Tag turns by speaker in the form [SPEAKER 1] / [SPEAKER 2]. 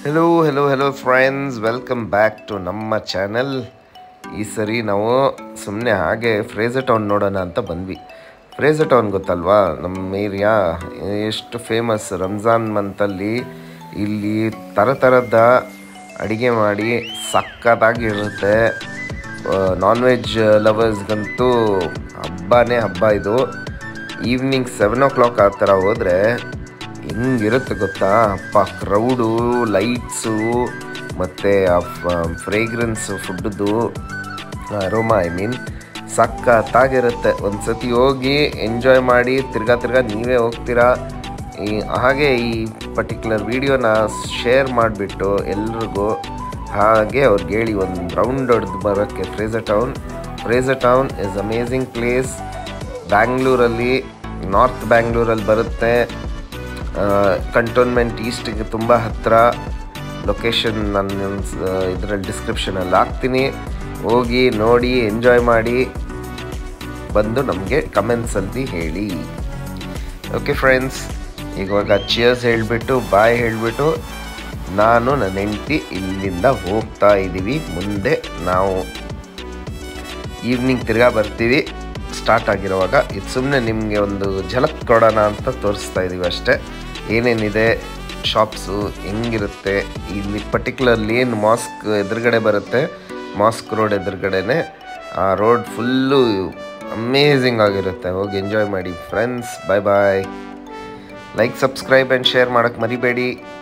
[SPEAKER 1] hello hello hello friends welcome back to ನಮ್ಮ channel ಈ ಸರಿ ನಾವು ಸುಮ್ಮನೆ ಹಾಗೆ ಫ್ರೇಜರ್ ಟೌನ್ ನೋಡೋಣ ಅಂತ ಬಂದ್ವಿ ಫ್ರೇಜರ್ ಟೌನ್ ಗೊತ್ತಲ್ವಾ ನಮ್ಮ ಏರಿಯಾ ಎಷ್ಟು ಫೇಮಸ್ ರಂಜಾನ್ ಮಂತಲ್ಲಿ ಇಲ್ಲಿ ಥರ ಥರದ ಅಡುಗೆ ಮಾಡಿ ಸಕ್ಕತ್ತಾಗಿರುತ್ತೆ ನಾನ್ ವೆಜ್ ಲವರ್ಸ್ಗಂತೂ ಹಬ್ಬನೇ ಹಬ್ಬ ಇದು ಈವ್ನಿಂಗ್ ಸೆವೆನ್ ಓ ಕ್ಲಾಕ್ ಆ ಥರ ಹೋದರೆ ಹೆಂಗಿರುತ್ತೆ ಗೊತ್ತಾ ಅಪ್ಪ ಕ್ರೌಡು ಲೈಟ್ಸು ಮತ್ತು ಆ ಫ್ರೇಗ್ರೆನ್ಸು ಫುಡ್ದು ಅರೋಮಾ ಐ ಮೀನ್ ಸಖತ್ತಾಗಿರುತ್ತೆ ಒಂದು ಸತಿ ಹೋಗಿ ಎಂಜಾಯ್ ಮಾಡಿ ತಿರ್ಗಾ ತಿರ್ಗಾ ನೀವೇ ಹೋಗ್ತೀರಾ ಈ ಹಾಗೆ ಈ ಪರ್ಟಿಕ್ಯುಲರ್ ವೀಡಿಯೋನ ಶೇರ್ ಮಾಡಿಬಿಟ್ಟು ಎಲ್ರಿಗೂ ಹಾಗೆ ಅವ್ರಿಗೆ ಹೇಳಿ ಒಂದು ರೌಂಡ್ ಹೊಡೆದು ಬರೋಕ್ಕೆ Frazer Town Frazer Town is amazing place ಬ್ಯಾಂಗ್ಳೂರಲ್ಲಿ ನಾರ್ತ್ ಬ್ಯಾಂಗ್ಳೂರಲ್ಲಿ ಬರುತ್ತೆ ಕಂಟೋನ್ಮೆಂಟ್ ಈಸ್ಟಿಗೆ ತುಂಬ ಹತ್ತಿರ ಲೊಕೇಶನ್ ನನ್ನ ಇದರಲ್ಲಿ ಡಿಸ್ಕ್ರಿಪ್ಷನಲ್ಲಿ ಹಾಕ್ತೀನಿ ಹೋಗಿ ನೋಡಿ ಎಂಜಾಯ್ ಮಾಡಿ ಬಂದು ನಮಗೆ ಕಮೆಂಟ್ಸಲ್ಲಿ ಹೇಳಿ ಓಕೆ ಫ್ರೆಂಡ್ಸ್ ಇವಾಗ ಚಿಯರ್ಸ್ ಹೇಳಿಬಿಟ್ಟು ಬಾಯ್ ಹೇಳಿಬಿಟ್ಟು ನಾನು ನನ್ನ ಹೆಂಡತಿ ಇಲ್ಲಿಂದ ಹೋಗ್ತಾ ಇದ್ದೀವಿ ಮುಂದೆ ನಾವು ಈವ್ನಿಂಗ್ ತಿರ್ಗಾ ಬರ್ತೀವಿ ಸ್ಟಾರ್ಟ್ ಆಗಿರುವಾಗ ಇದು ಸುಮ್ಮನೆ ನಿಮಗೆ ಒಂದು ಝಲಕ್ ಕೊಡೋಣ ಅಂತ ತೋರಿಸ್ತಾ ಇದ್ದೀವಿ ಅಷ್ಟೇ ಏನೇನಿದೆ ಶಾಪ್ಸು ಹೆಂಗಿರುತ್ತೆ ಇಲ್ಲಿ ಪರ್ಟಿಕ್ಯುಲರ್ಲಿ ಏನು ಮಾಸ್ಕ್ ಎದುರುಗಡೆ ಬರುತ್ತೆ ಮಾಸ್ಕ್ ರೋಡ್ ಎದುರುಗಡೆನೆ ಆ ರೋಡ್ ಫುಲ್ಲು ಅಮೇಝಿಂಗ್ ಆಗಿರುತ್ತೆ ಹೋಗಿ ಎಂಜಾಯ್ ಮಾಡಿ friends bye bye like subscribe and share ಮಾಡೋಕ್ಕೆ ಮರಿಬೇಡಿ